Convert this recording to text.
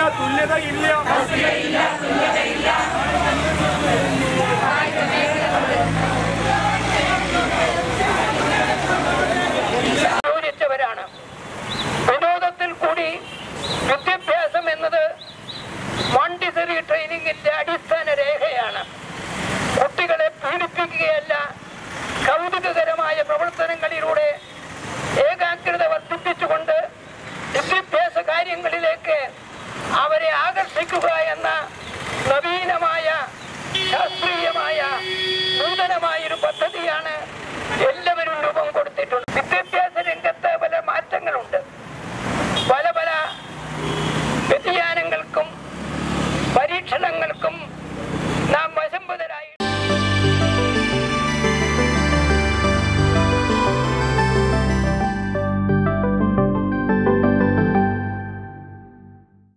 തുല്യതയില്ല യോജിച്ചവരാണ് വിനോദത്തിൽ കൂടി വിദ്യാഭ്യാസം എന്നത് മോണ്ടിസറി ട്രെയിനിങ്ങിന്റെ അടിസ്ഥാന രേഖയാണ് കുട്ടികളെ പീഡിപ്പിക്കുകയല്ല കൗതുകകരമായ പ്രവർത്തനങ്ങളിലൂടെ ഏകാഗ്രത വർദ്ധിപ്പിച്ചുകൊണ്ട് വിദ്യാഭ്യാസ കാര്യങ്ങളിലേക്ക് അവരെ ആകർഷിക്കുക എന്ന നവീനമായ ശാസ്ത്രീയമായ നൂതനമായ ഒരു പദ്ധതിയാണ് എല്ലാവരും രൂപം കൊടുത്തിട്ടുണ്ട് വിദ്യാഭ്യാസ